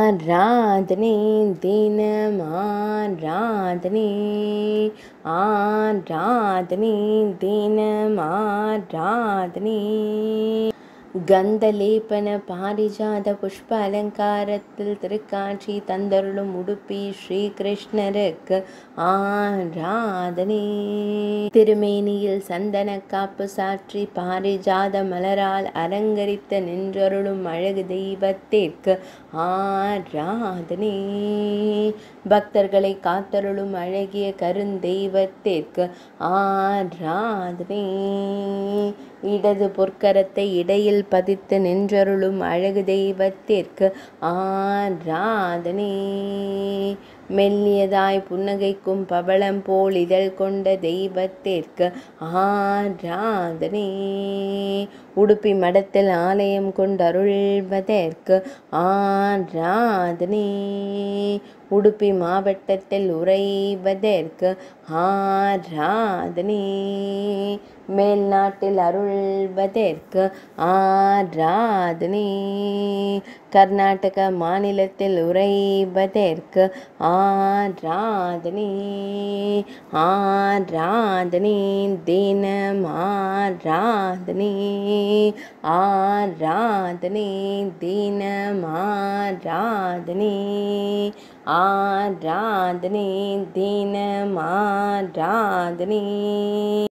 ஆராதனை தினம் ஆராதனை ஆராதனை தினம் ஆராதனை கந்தலேபன பாரிஜாத புஷ்ப அலங்காரத்தில் திருக்காட்சி தந்தருளும் உடுப்பி ஸ்ரீகிருஷ்ணருக்கு ஆராதனை திருமேனியில் சந்தன காப்பு சாற்றி பாரிஜாத மலரால் அலங்கரித்த நின்றருளும் அழகு தெய்வத்திற்கு ஆராதனை பக்தர்களை காத்தருளும் அழகிய கருந்தெய்வத்திற்கு ஆராதனை இடது பொற்கரத்தை இடையில் பதித்து நின்றருளும் அழகு தெய்வத்திற்கு ஆராதனை மெல்லியதாய் புன்னகைக்கும் பவளம் போல் இதழ் கொண்ட தெய்வத்திற்கு ஆராதனை உடுப்பி மடத்தில் ஆலயம் கொண்டருள்வதற்கு ஆராதனை உடுப்பி மாவட்டத்தில் உறைவதற்கு ஆராதனை மேல்நாட்டில் அருள்வதற்கு ஆராதனை கர்நாடக மாநிலத்தில் உறைவதற்கு ஆராதனை ஆராதனை தினம் ஆராதனை ஆராதனை தினம் ஆராதனை ஆராதனை தினம் ஆராதனை